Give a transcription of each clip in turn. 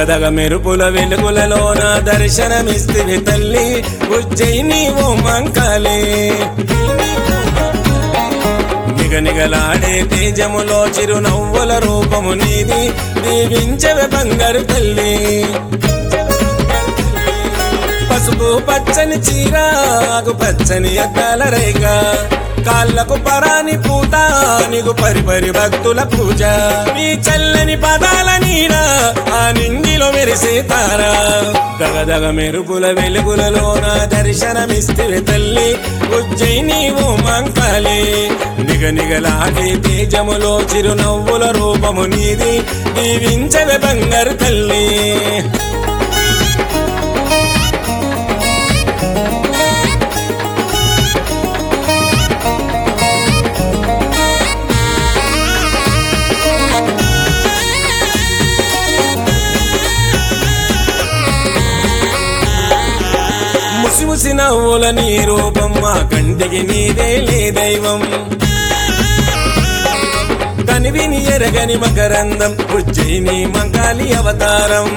దగదగ మెరుపుల వెలుగులలోన దర్శనమిస్తివి తల్లి ఉజ్జయిని ఓ మంకాలే నిగనిగలాడే తేజములో చిరునవ్వుల రూపము నీది దీవించవే బంగారు తల్లి పసుపు పచ్చని చీర ఆకు పచ్చని అద్దాల రేఖ కాళ్ళకు పరాని పూత నీకు పరిపరి భక్తుల పూజ నీ చల్లని పదాల నీడ ఆ నింగిలో మెరిసే తారా దగదగ మెరుపుల వెలుగులలోన దర్శనమిస్తే తల్లి ఉజ్జయిని ఓ మంకాలే నిగనిగలాగే తేజములో చిరునవ్వుల రూపము నీది దీవించవే బంగారు తల్లి ముసి ముసి నవ్వుల నీ రూపం మా కంటికి నీదే లే దైవం కనివిని ఎరగని మకరందం ఉజ్జయిని మంకాలి అవతారం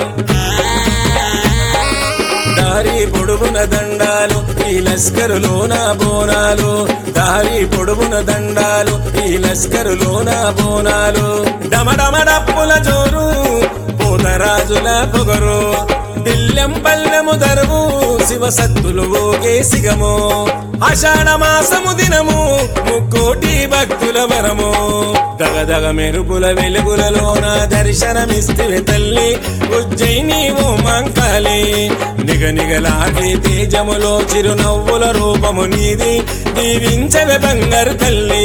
దారి పొడుగున దండాలు ఈ లస్కరులోన బోనాలు దారి పొడుగున దండాలు ఈ లస్కరులోన బోనాలు డమడమడప్పుల జోరు పోతరాజుల పొగరు దిల్లెం పల్లెము దరువు శివ సత్తులు ఓకే సిగము ఆషాఢ మాసము దినము ముక్కోటి భక్తుల వరము దగదగ మెరుపుల వెలుగులలోన దర్శనమిస్తే తల్లి ఉజ్జయిని ఓ మంకాలి నిగనిగలాగే తేజములో చిరునవ్వుల రూపము నీది దీవించవే బంగారు తల్లి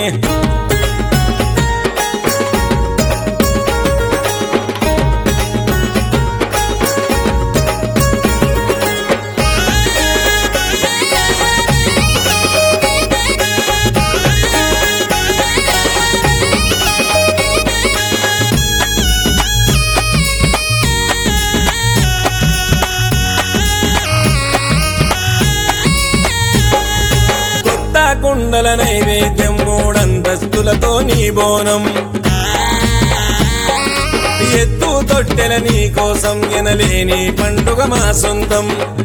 కొత్త కుండల నైవేద్యం మూడంతస్తులతో నీ బోనం ఎత్తు తొట్టెల నీ కోసం ఎనలేని పండుగ మా సొంతం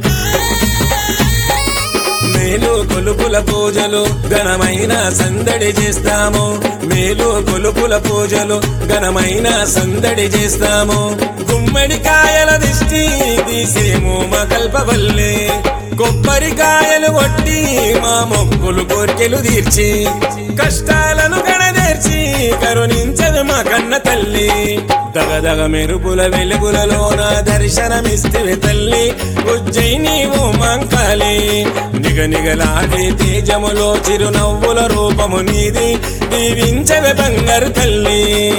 మేలు కొలుపుల పూజలు ఘనమైన సందడి చేస్తాము మేలు కొలుపుల పూజలు ఘనమైన సందడి చేస్తాము గుమ్మడికాయల దిష్టి తీసేము మా కల్పవల్లే కొబ్బరికాయలు కొట్టి మా మొక్కులు కోరికెలు తీర్చి కష్టాలను గణదేర్చి కరుణించదు మా కన్న తల్లి దగదగ మెరుపుల వెలుగులలోన దర్శనమిస్తే తల్లి ఉజ్జయిని ఓ మంకాలి నిగనిగలాడే తేజములో చిరునవ్వుల రూపము నీది దీవించవే బంగారు తల్లి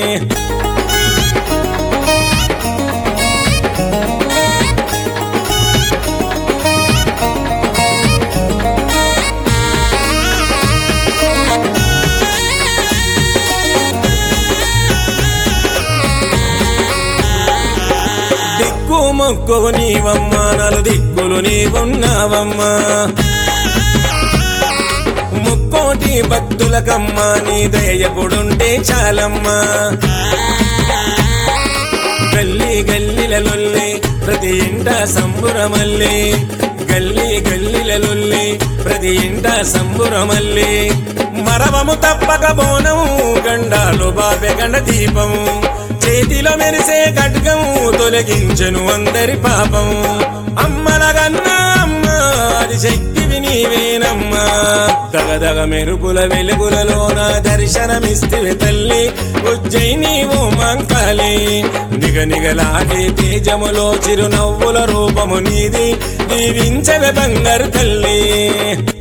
దిక్కు మొక్కువు నీవమ్మా నలు దిక్కులు నీవున్నావమ్మా ముక్కోటి భక్తులకమ్మా నీ దయకుడుంటే చాలమ్మా గల్లీ గల్లీలలొల్లి ప్రతి ఇంట సంబురమల్లి గల్లీ గల్లీలలొల్లి ప్రతి ఇంట సంబురమల్లి మరవము తప్పక బోనము గండాలు బాబె గండ దీపము చేతిలో మెరిసే ఖడ్గము తొలగించను అందరి పాపము అమ్మలగన్నా అమ్మ అది శక్తివి నీవేనమ్మా దగదగ మెరుపుల వెలుగులలోన దర్శనమిస్తే తల్లి ఉజ్జయిని ఓ మంకాలి నిగనిగలాగే తేజములో చిరునవ్వుల రూపము నీది దీవించవే బంగారు తల్లి